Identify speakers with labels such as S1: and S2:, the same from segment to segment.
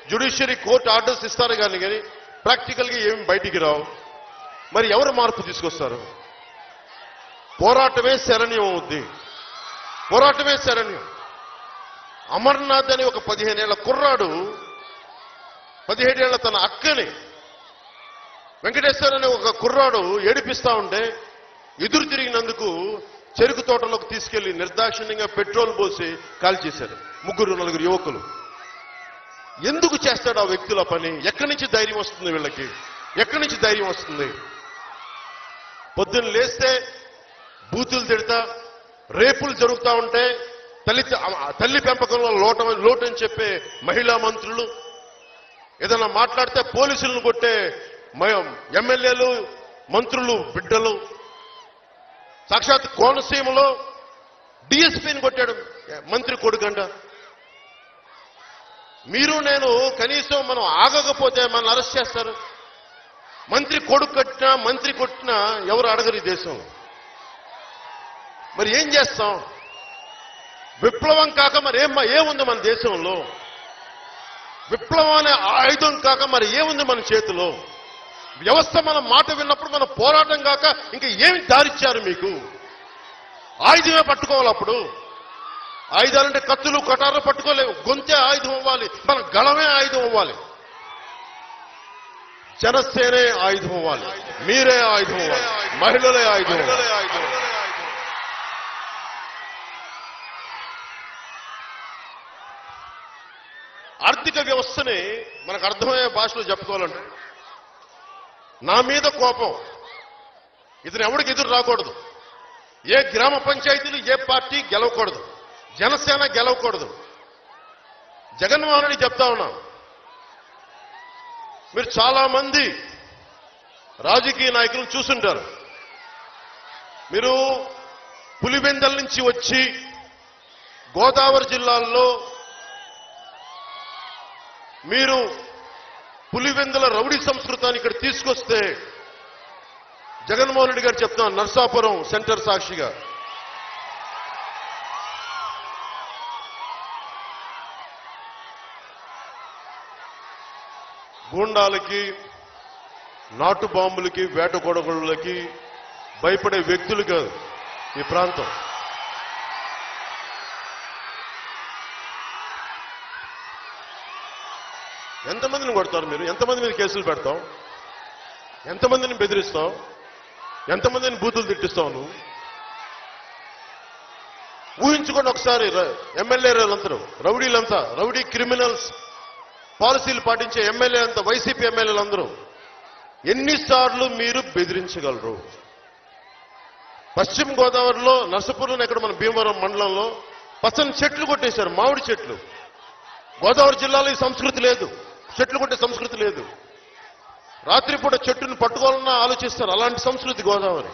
S1: judiciary court orders ఇస్తారు కానీ కానీ ప్రాక్టికల్ గా ఏమి బయటికి రావు మరి ఎవరు మార్పు తీసుకొస్తారు పోరాటమే శరణ్యం అవుద్ది పోరాటమే శరణ్యం అమర్నాథ్ అని ఒక పదిహేనేళ్ల కుర్రాడు పదిహేడేళ్ల తన అక్కని వెంకటేశ్వర అనే ఒక కుర్రాడు ఏడిపిస్తా ఉంటే ఎదురు తిరిగినందుకు చెరుకు తోటలోకి తీసుకెళ్లి నిర్దాక్షిణ్యంగా పెట్రోల్ పోసి కాల్చేశారు ముగ్గురు నలుగురు యువకులు ఎందుకు చేస్తాడు ఆ వ్యక్తుల పని ఎక్కడి నుంచి ధైర్యం వస్తుంది వీళ్ళకి ఎక్కడి నుంచి ధైర్యం వస్తుంది పొద్దున్న లేస్తే బూతులు తిడతా రేపులు జరుగుతా ఉంటే తల్లి తల్లి పెంపకంలో లోట లోటు అని చెప్పే మహిళా మంత్రులు ఏదైనా మాట్లాడితే పోలీసులను కొట్టే మ- ఎమ్మెల్యేలు మంత్రులు బిడ్డలు సాక్షాత్ కోనసీమలో డిఎస్పీని కొట్టాడు మంత్రి కొడుకంట మీరు నేను కనీసం మనం ఆగకపోతే మన అరెస్ట్ చేస్తారు మంత్రి కొడుకు కట్టినా మంత్రి కొట్టినా ఎవరు అడగరు ఈ దేశం మరి ఏం చేస్తాం విప్లవం కాక మరి ఏం ఏముంది మన దేశంలో విప్లవం అనే ఆయుధం కాక మరి ఏముంది మన చేతిలో వ్యవస్థ మన మాట విన్నప్పుడు మన పోరాటం కాక ఇంకా ఏమి దారిచ్చారు మీకు ఆయుధమే పట్టుకోవాలి అప్పుడు ఆయుధాలంటే కత్తులు కటారు పట్టుకోలేవు గొంతే ఆయుధం అవ్వాలి మన గళమే ఆయుధం అవ్వాలి జనసేనే ఆయుధం అవ్వాలి మీరే ఆయుధం అవ్వాలి మహిళలే ఆయుధం అవ్వాలి ఆర్థిక వ్యవస్థని మనకు అర్థమయ్యే భాషలో చెప్పుకోవాలంటే నా మీద కోపం ఇతను ఎవరికి ఎదురు రాకూడదు ఏ గ్రామ పంచాయతీలు ఏ పార్టీ గెలవకూడదు జనసేన గెలవకూడదు జగన్మోహన్ రెడ్డి చెప్తా ఉన్నాం మీరు చాలా మంది రాజకీయ నాయకులు చూసుంటారు మీరు పులివెందల నుంచి వచ్చి గోదావరి జిల్లాల్లో మీరు పులివెందుల రౌడీ సంస్కృతాన్ని ఇక్కడ తీసుకొస్తే జగన్మోహన్ రెడ్డి గారు చెప్తున్నారు నర్సాపురం సెంటర్ సాక్షిగా గూండాలకి నాటు బాంబులకి వేట కొడగళ్ళకి భయపడే వ్యక్తులు కాదు ఈ ప్రాంతం ఎంతమందిని కొడతారు మీరు ఎంతమంది మీద కేసులు పెడతాం ఎంతమందిని బెదిరిస్తావు ఎంతమందిని బూతులు తిట్టిస్తావు నువ్వు ఊహించుకోండి ఒకసారి ర- ఎమ్మెల్యేలందరూ రౌడీలంతా రౌడీ క్రిమినల్స్ పాలసీలు పాటించే ఎమ్మెల్యే అంతా వైసీపీ ఎమ్మెల్యేలందరూ ఎన్నిసార్లు మీరు బెదిరించగలరు పశ్చిమ గోదావరిలో నర్సపురం ఎక్కడ మన భీమవరం మండలంలో పచ్చని చెట్లు కొట్టేశారు మామిడి చెట్లు గోదావరి జిల్లాలో ఈ సంస్కృతి లేదు చెట్లు కొట్టే సంస్కృతి లేదు రాత్రిపూట చెట్టును పట్టుకోవాలన్నా ఆలోచిస్తారు అలాంటి సంస్కృతి గోదావరి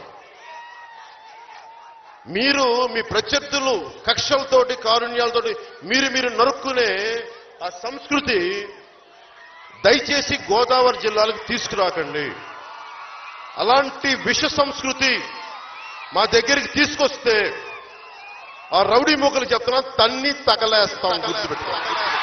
S1: మీరు మీ ప్రత్యర్థులు కక్షలతోటి కారుణ్యాలతోటి మీరు మీరు నరుక్కునే ఆ సంస్కృతి దయచేసి గోదావరి జిల్లాలకు తీసుకురాకండి అలాంటి విష సంస్కృతి మా దగ్గరికి తీసుకొస్తే ఆ రౌడీ మూకలు చెప్తున్నా తన్ని తగలేస్తాం గుర్తుపెట్టుకో